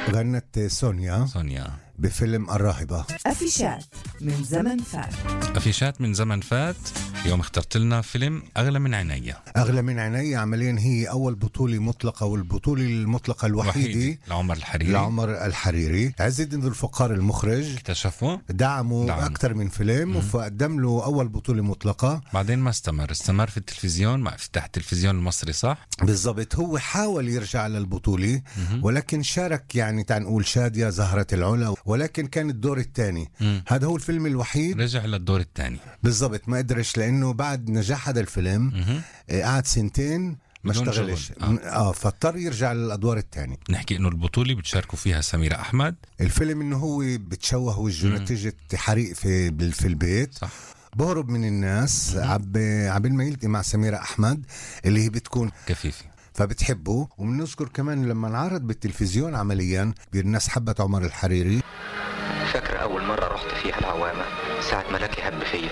غنت سونيا سونيا بفيلم الراهبة أفيشات من زمن فات أفيشات من زمن فات اليوم اخترت لنا فيلم أغلى من عينيا أغلى من عيني عمليا هي أول بطولة مطلقة والبطولة المطلقة الوحيدة وحيد لعمر الحريري لعمر الحريري عز الدين ذو الفقار المخرج اكتشفوا دعمه دعم. أكثر من فيلم فقدم له أول بطولة مطلقة بعدين ما استمر استمر في التلفزيون مع افتتاح التلفزيون المصري صح بالضبط هو حاول يرجع للبطولة ولكن شارك يعني تعال نقول شادية زهرة العلا ولكن كان الدور الثاني مم. هذا هو الفيلم الوحيد رجع للدور الثاني بالضبط ما قدرش لأنه بعد نجاح هذا الفيلم آه، قعد سنتين ما بدون اشتغلش شغل. اه, آه فاضطر يرجع للادوار الثانيه نحكي انه البطولة بتشاركوا فيها سميرة احمد الفيلم انه هو بتشوه وجهه نتيجه حريق في بال- في البيت صح بهرب من الناس عب عبين ما يلتقي مع سميرة أحمد اللي هي بتكون كفيفي فبتحبه وبنذكر كمان لما انعرض بالتلفزيون عمليا الناس حبت عمر الحريري فاكر أول مرة رحت فيها العوامة ساعة ما لكي هب فيا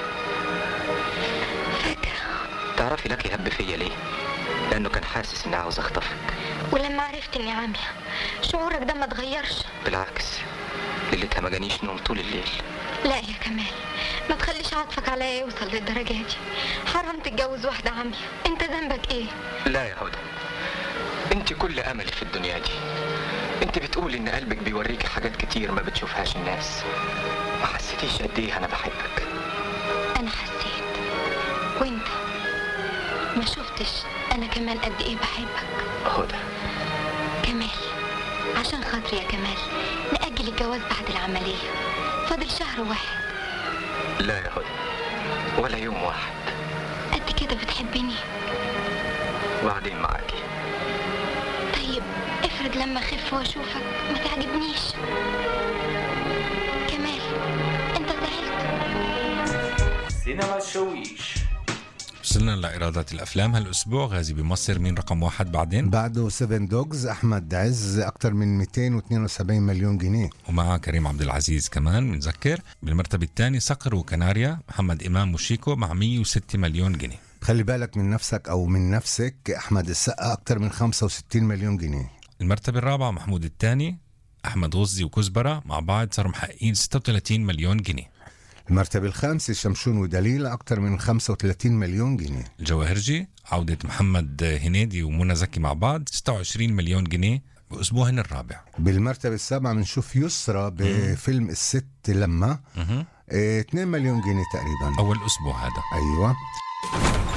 تعرفي لكي هب فيا ليه؟ لأنه كان حاسس إني عاوز أخطفك ولما عرفت اني عامية شعورك ده ما اتغيرش بالعكس ليلتها ما جانيش نوم طول الليل لا يا كمال ما تخليش عطفك عليا يوصل للدرجة دي حرام تتجوز واحدة عامية انت ذنبك ايه لا يا هدى انت كل املي في الدنيا دي انت بتقول ان قلبك بيوريكي حاجات كتير ما بتشوفهاش الناس ما حسيتيش قد ايه انا بحبك انا حسيت وانت ما شفتش انا كمان قد ايه بحبك هدى كمال عشان خاطري يا كمال نأجل الجواز بعد العملية فاضل شهر واحد لا يا هدى ولا يوم واحد قد كده بتحبني وبعدين معاكي طيب افرض لما اخف واشوفك ما تعجبنيش كمال انت زعلت سينما الشويش وصلنا لإيرادات الأفلام هالأسبوع غازي بمصر مين رقم واحد بعدين بعده سيفن دوجز أحمد عز أكثر من 272 مليون جنيه ومعه كريم عبد العزيز كمان بنذكر بالمرتبة الثانية صقر وكناريا محمد إمام وشيكو مع 106 مليون جنيه خلي بالك من نفسك أو من نفسك أحمد السقا أكثر من 65 مليون جنيه المرتبة الرابعة محمود الثاني أحمد غزي وكزبرة مع بعض صاروا محققين 36 مليون جنيه المرتبة الخامسة شمشون ودليلة أكثر من 35 مليون جنيه الجواهرجي عودة محمد هنيدي ومنى زكي مع بعض 26 مليون جنيه بأسبوعهن الرابع بالمرتبة السابعة بنشوف يسرى بفيلم الست لما مهم. إيه 2 مليون جنيه تقريبا أول أسبوع هذا أيوة